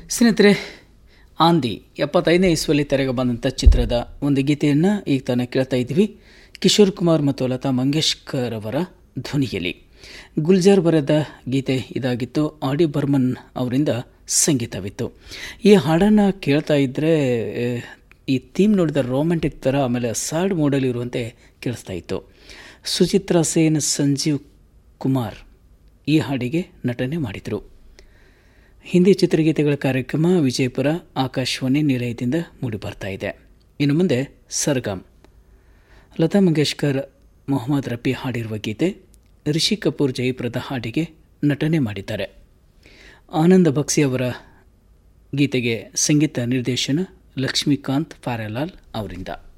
ಸ್ನೇಹಿತರೆ ಆಂದಿ ಎಪ್ಪತ್ತೈದನೇ ಇಸ್ವಲ್ಲಿ ತೆರೆಗೆ ಬಂದಂಥ ಚಿತ್ರದ ಒಂದು ಗೀತೆಯನ್ನು ಈಗ ತಾನೇ ಕೇಳ್ತಾ ಇದ್ವಿ ಕಿಶೋರ್ ಕುಮಾರ್ ಮತ್ತು ಲತಾ ಮಂಗೇಶ್ಕರ್ ಅವರ ಧ್ವನಿಯಲ್ಲಿ ಗುಲ್ಜಾರ್ ಬರೆದ ಗೀತೆ ಇದಾಗಿತ್ತು ಆಡಿ ಬರ್ಮನ್ ಅವರಿಂದ ಸಂಗೀತವಿತ್ತು ಈ ಹಾಡನ್ನು ಕೇಳ್ತಾ ಇದ್ದರೆ ಈ ಥೀಮ್ ನೋಡಿದ ರೊಮ್ಯಾಂಟಿಕ್ ಥರ ಆಮೇಲೆ ಸಾಡ್ ಮೋಡಲ್ ಇರುವಂತೆ ಕೇಳಿಸ್ತಾ ಇತ್ತು ಸುಚಿತ್ರಾ ಸೇನ್ ಸಂಜೀವ್ ಕುಮಾರ್ ಈ ಹಾಡಿಗೆ ನಟನೆ ಮಾಡಿದರು ಹಿಂದಿ ಚಿತ್ರಗೀತೆಗಳ ಕಾರ್ಯಕ್ರಮ ವಿಜಯಪುರ ಆಕಾಶವಾಣಿ ನಿಲಯದಿಂದ ಮೂಡಿಬರ್ತಾ ಇದೆ ಇನ್ನು ಮುಂದೆ ಸರ್ಗಮ್ ಲತಾ ಮಂಗೇಶ್ಕರ್ ಮೊಹಮ್ಮದ್ ರಫಿ ಹಾಡಿರುವ ಗೀತೆ ರಿಷಿ ಕಪೂರ್ ಜಯಪ್ರದ ಹಾಡಿಗೆ ನಟನೆ ಮಾಡಿದ್ದಾರೆ ಆನಂದ ಬಕ್ಸಿ ಅವರ ಗೀತೆಗೆ ಸಂಗೀತ ನಿರ್ದೇಶನ ಲಕ್ಷ್ಮೀಕಾಂತ್ ಪಾರೆಲಾಲ್ ಅವರಿಂದ